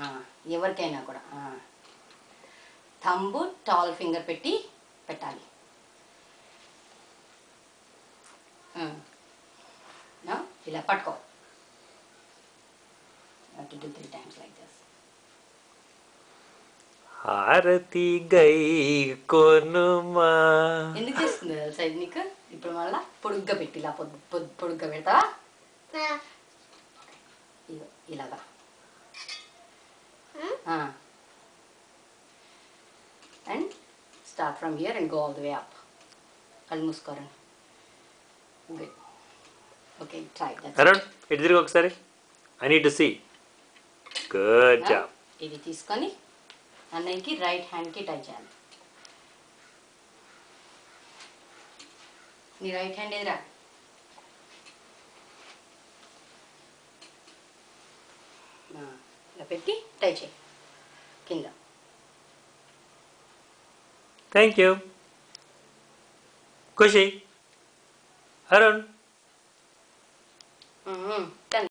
ఆ, ఎవరికైనా కూడా థంబు టాల్ ఫింగర్ పెట్టి పెట్టాలి ఆ. నా ఇలా పట్టుకో to do three times like this హారతి గై కొనుమా ఎందుకు చేస్తుంది తెలుసా ఇది నీకు ఇప్పుడు మళ్ళా పొడుగ్గా పెట్టి ఇలా పొద్దు పొద్దు పొడుగ్గా పెడతావా ఇగో ఇలాగా and start from here and go all the way up కళ్ళు మూసుకోరండి గుడ్ ఓకే ట్రై అరుణ్ ఇటు తిరిగి ఒకసారి I need to see good job ఇది తీసుకొని అన్నయ్యకి రైట్ హ్యాండ్కి టై చేయాలి నీ రైట్ హ్యాండ్ ఎదురా ఆ, ఇలా పెట్టి టై చేయి కింద థ్యాంక్ యూ ఖుషి అరుణ్ మ్మ్. Done.